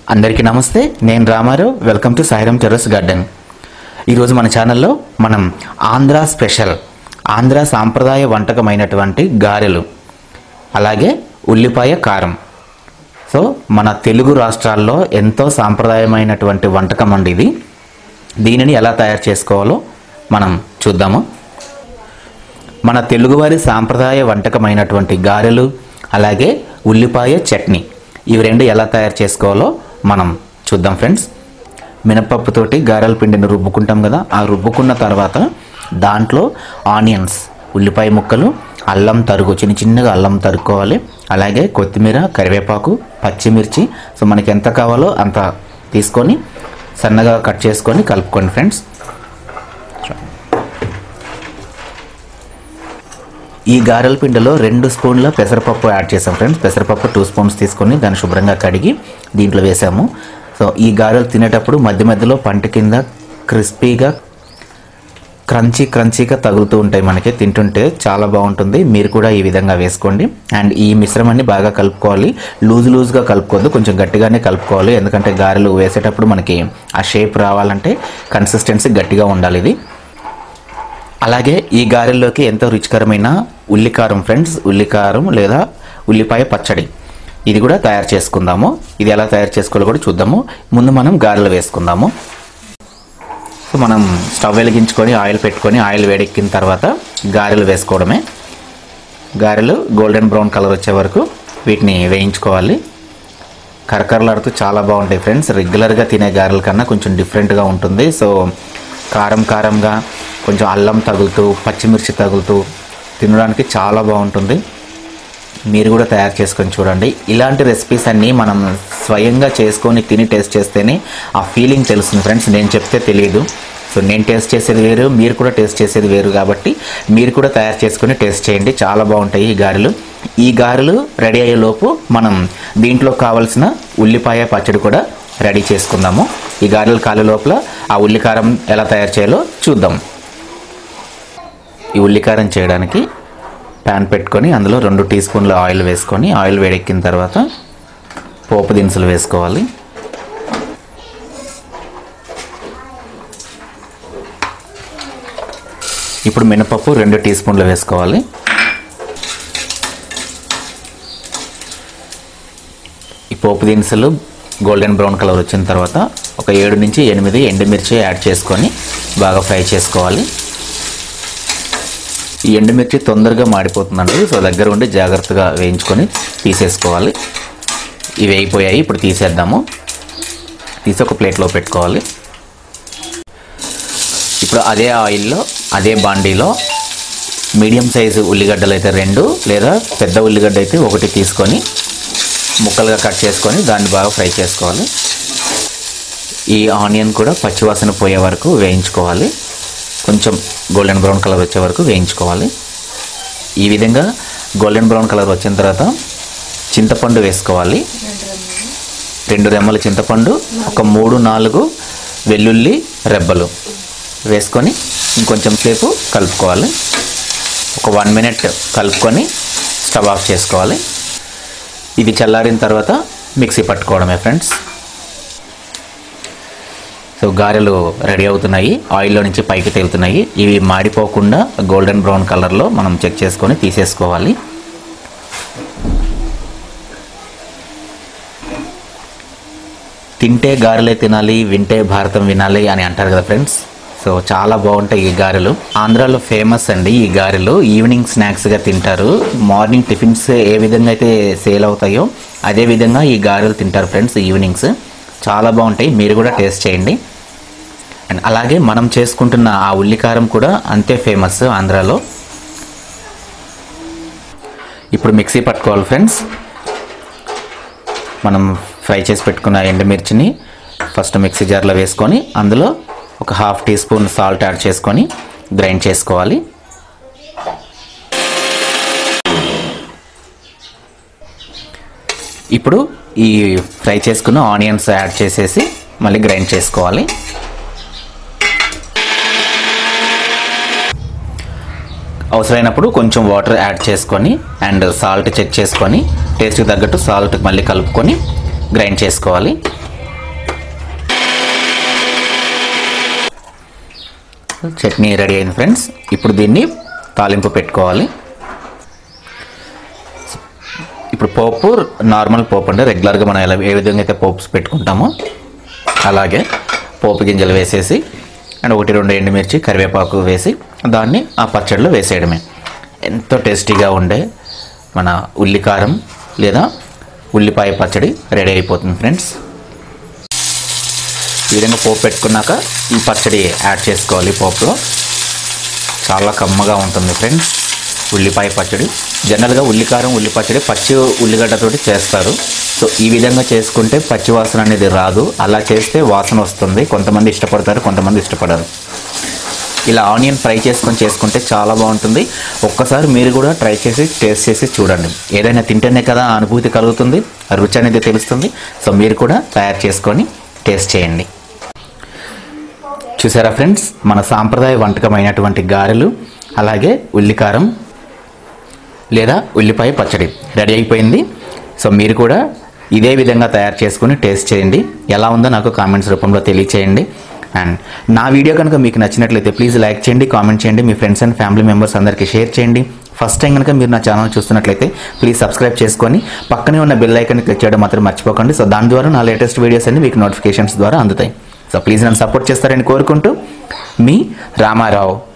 అందరికీ నమస్తే నేను Ramarao welcome to Sairam terrace garden ఈరోజు మన ఛానల్లో మనం ఆంధ్ర స్పెషల్ ఆంధ్ర సాంప్రదాయ వంటకమైనటువంటి గారెలు అలాగే ఉల్లిపాయ కారం సో మన తెలుగు రాష్ట్రాల్లో ఎంతో సాంప్రదాయమైనటువంటి వంటకం అండి ఇది దీనిని ఎలా తయారు చేసుకోవాలో మనం చూద్దాము మన తెలుగువారి సాంప్రదాయ వంటకమైనటువంటి గారెలు అలాగే ఉల్లిపాయ చట్నీ ఇవి రెండు ఎలా తయారు చేసుకోవాలో మనం చూద్దాం ఫ్రెండ్స్ మినపప్పుతోటి గారెల పిండిని రుబ్బుకుంటాం కదా ఆ రుబ్బుకున్న తర్వాత దాంట్లో ఆనియన్స్ ఉల్లిపాయ ముక్కలు అల్లం తరుగు చిన్న చిన్నగా అల్లం తరుక్కోవాలి అలాగే కొత్తిమీర కరివేపాకు పచ్చిమిర్చి సో మనకి ఎంత కావాలో అంత తీసుకొని సన్నగా కట్ చేసుకొని కలుపుకోండి ఫ్రెండ్స్ ఈ గారెల పిండిలో రెండు స్పూన్ల పెసరపప్పు యాడ్ చేసాం ఫ్రెండ్స్ పెసరపప్పు టూ స్పూన్స్ తీసుకొని దాన్ని శుభ్రంగా కడిగి దీంట్లో వేసాము సో ఈ గారెలు తినేటప్పుడు మధ్య మధ్యలో పంట కింద క్రిస్పీగా క్రంచీ క్రంచీగా తగులుతూ ఉంటాయి మనకి తింటుంటే చాలా బాగుంటుంది మీరు కూడా ఈ విధంగా వేసుకోండి అండ్ ఈ మిశ్రమాన్ని బాగా కలుపుకోవాలి లూజ్ లూజ్గా కలుపుకోవద్దు కొంచెం గట్టిగానే కలుపుకోవాలి ఎందుకంటే గారెలు వేసేటప్పుడు మనకి ఆ షేప్ రావాలంటే కన్సిస్టెన్సీ గట్టిగా ఉండాలి ఇది అలాగే ఈ గారెల్లోకి ఎంతో రుచికరమైన ఉల్లికారం ఫ్రెండ్స్ ఉల్లికారం లేదా ఉల్లిపాయ పచ్చడి ఇది కూడా తయారు చేసుకుందాము ఇది ఎలా తయారు చేసుకోవాలో కూడా చూద్దాము ముందు మనం గారెలు వేసుకుందాము సో మనం స్టవ్ వెలిగించుకొని ఆయిల్ పెట్టుకొని ఆయిల్ వేడెక్కిన తర్వాత గారెలు వేసుకోవడమే గారెలు గోల్డెన్ బ్రౌన్ కలర్ వచ్చే వరకు వీటిని వేయించుకోవాలి కరకరలాడుతూ చాలా బాగుంటాయి ఫ్రెండ్స్ రెగ్యులర్గా తినే గారెల కన్నా కొంచెం డిఫరెంట్గా ఉంటుంది సో కారం కారంగా కొంచెం అల్లం తగులుతూ పచ్చిమిర్చి తగులుతూ తినడానికి చాలా బాగుంటుంది మీరు కూడా తయారు చేసుకొని చూడండి ఇలాంటి రెసిపీస్ అన్నీ మనం స్వయంగా చేసుకొని తిని టేస్ట్ చేస్తేనే ఆ ఫీలింగ్ తెలుస్తుంది ఫ్రెండ్స్ నేను చెప్తే తెలియదు సో నేను టేస్ట్ చేసేది వేరు మీరు కూడా టేస్ట్ చేసేది వేరు కాబట్టి మీరు కూడా తయారు చేసుకొని టేస్ట్ చేయండి చాలా బాగుంటాయి ఈ గారెలు ఈ గారెలు రెడీ అయ్యేలోపు మనం దీంట్లో కావాల్సిన ఉల్లిపాయ పచ్చడి కూడా రెడీ చేసుకుందాము ఈ గారెలు కాలే లోపల ఆ ఉల్లికారం ఎలా తయారు చేయాలో చూద్దాం ఈ ఉల్లికారం చేయడానికి ప్యాన్ పెట్టుకొని అందులో రెండు టీ స్పూన్ల ఆయిల్ వేసుకొని ఆయిల్ వేడెక్కిన తర్వాత పోపు దినుసులు వేసుకోవాలి ఇప్పుడు మినపప్పు రెండు టీ స్పూన్లు వేసుకోవాలి ఈ పోపు దినుసులు గోల్డెన్ బ్రౌన్ కలర్ వచ్చిన తర్వాత ఒక ఏడు నుంచి ఎనిమిది ఎండుమిర్చి యాడ్ చేసుకొని బాగా ఫ్రై చేసుకోవాలి ఈ ఎండుమిర్చి తొందరగా మాడిపోతుందండి సో దగ్గర ఉండి జాగ్రత్తగా వేయించుకొని తీసేసుకోవాలి ఇవి అయిపోయాయి ఇప్పుడు తీసేద్దాము తీసి ఒక ప్లేట్లో పెట్టుకోవాలి ఇప్పుడు అదే ఆయిల్లో అదే బాండీలో మీడియం సైజు ఉల్లిగడ్డలు అయితే రెండు లేదా పెద్ద ఉల్లిగడ్డ అయితే ఒకటి తీసుకొని ముక్కలుగా కట్ చేసుకొని దాన్ని బాగా ఫ్రై చేసుకోవాలి ఈ ఆనియన్ కూడా పచ్చివాసన పోయే వరకు వేయించుకోవాలి కొంచెం గోల్డెన్ బ్రౌన్ కలర్ వచ్చే వరకు వేయించుకోవాలి ఈ విధంగా గోల్డెన్ బ్రౌన్ కలర్ వచ్చిన తర్వాత చింతపండు వేసుకోవాలి రెండు రెమ్మల చింతపండు ఒక మూడు నాలుగు వెల్లుల్లి రెబ్బలు వేసుకొని ఇంకొంచెం సేపు కలుపుకోవాలి ఒక వన్ మినిట్ కలుపుకొని స్టవ్ ఆఫ్ చేసుకోవాలి ఇది చల్లారిన తర్వాత మిక్సీ పట్టుకోవడమే ఫ్రెండ్స్ సో గారెలు రెడీ అవుతున్నాయి ఆయిల్లో నుంచి పైకి తేలుతున్నాయి ఇవి మాడిపోకుండా గోల్డెన్ బ్రౌన్ కలర్లో మనం చెక్ చేసుకొని తీసేసుకోవాలి తింటే గారెలే తినాలి వింటే భారతం వినాలి అని అంటారు కదా ఫ్రెండ్స్ సో చాలా బాగుంటాయి ఈ గారెలు ఆంధ్రాలో ఫేమస్ అండి ఈ గారెలు ఈవినింగ్ స్నాక్స్గా తింటారు మార్నింగ్ టిఫిన్స్ ఏ విధంగా అయితే సేల్ అవుతాయో అదే విధంగా ఈ గారెలు తింటారు ఫ్రెండ్స్ ఈవినింగ్స్ చాలా బాగుంటాయి మీరు కూడా టేస్ట్ చేయండి అండ్ అలాగే మనం చేసుకుంటున్న ఆ ఉల్లికారం కూడా అంతే ఫేమస్ ఆంధ్రాలో ఇప్పుడు మిక్సీ పట్టుకోవాలి ఫ్రెండ్స్ మనం ఫ్రై చేసి పెట్టుకున్న ఎండుమిర్చిని ఫస్ట్ మిక్సీ జార్లో వేసుకొని అందులో ఒక half teaspoon salt add చేసుకొని గ్రైండ్ చేసుకోవాలి ఇప్పుడు ఈ ఫ్రై చేసుకున్న ఆనియన్స్ యాడ్ చేసేసి మళ్ళీ గ్రైండ్ చేసుకోవాలి అవసరమైనప్పుడు కొంచెం వాటర్ యాడ్ చేసుకొని అండ్ సాల్ట్ చెక్ చేసుకొని టేస్ట్కి తగ్గట్టు సాల్ట్ మళ్ళీ కలుపుకొని గ్రైండ్ చేసుకోవాలి చట్నీ రెడీ అయింది ఫ్రెండ్స్ ఇప్పుడు దీన్ని తాలింపు పెట్టుకోవాలి ఇప్పుడు పోపు నార్మల్ పోపు అంటే రెగ్యులర్గా మనం ఎలా ఏ విధంగా అయితే పోప్స్ పెట్టుకుంటామో అలాగే పోపు గింజలు వేసేసి అండ్ ఒకటి రెండు ఎండుమిర్చి కరివేపాకు వేసి దాన్ని ఆ పచ్చడిలో వేసేయడమే ఎంతో టేస్టీగా ఉండే మన ఉల్లికారం లేదా ఉల్లిపాయ పచ్చడి రెడీ అయిపోతుంది ఫ్రెండ్స్ ఈ విధంగా పోపు పెట్టుకున్నాక ఈ పచ్చడి యాడ్ చేసుకోవాలి పోపులో చాలా కమ్మగా ఉంటుంది ఫ్రెండ్స్ ఉల్లిపాయ పచ్చడి జనరల్గా ఉల్లికారం ఉల్లి పచ్చడి పచ్చి ఉల్లిగడ్డతోటి చేస్తారు సో ఈ విధంగా చేసుకుంటే పచ్చి వాసన అనేది రాదు అలా చేస్తే వాసన వస్తుంది కొంతమంది ఇష్టపడతారు కొంతమంది ఇష్టపడరు ఇలా ఆనియన్ ఫ్రై చేసుకొని చేసుకుంటే చాలా బాగుంటుంది ఒక్కసారి మీరు కూడా ట్రై చేసి టేస్ట్ చేసి చూడండి ఏదైనా తింటేనే కదా ఆ అనుభూతి కలుగుతుంది ఆ రుచి అనేది తెలుస్తుంది సో మీరు కూడా తయారు చేసుకొని టేస్ట్ చేయండి చూసారా ఫ్రెండ్స్ మన సాంప్రదాయ వంటకమైనటువంటి గారెలు అలాగే ఉల్లికారం లేదా ఉల్లిపాయ పచ్చడి రెడీ అయిపోయింది సో మీరు కూడా ఇదే విధంగా తయారు చేసుకుని టేస్ట్ చేయండి ఎలా ఉందో నాకు కామెంట్స్ రూపంలో తెలియచేయండి అండ్ నా వీడియో కనుక మీకు నచ్చినట్లయితే ప్లీజ్ లైక్ చేయండి కామెంట్ చేయండి మీ ఫ్రెండ్స్ అండ్ ఫ్యామిలీ మెంబర్స్ అందరికీ షేర్ చేయండి ఫస్ట్ టైం కనుక మీరు నా ఛానల్ చూస్తున్నట్లయితే ప్లీజ్ సబ్స్క్రైబ్ చేసుకొని పక్కనే ఉన్న బెల్ ఐకన్ క్లిక్ చేయడం మాత్రం మర్చిపోకండి సో దాని ద్వారా నా లేటెస్ట్ వీడియోస్ అన్ని మీకు నోటిఫికేషన్స్ ద్వారా అందుతాయి సో ప్లీజ్ నన్ను సపోర్ట్ చేస్తారని కోరుకుంటూ మీ రామారావు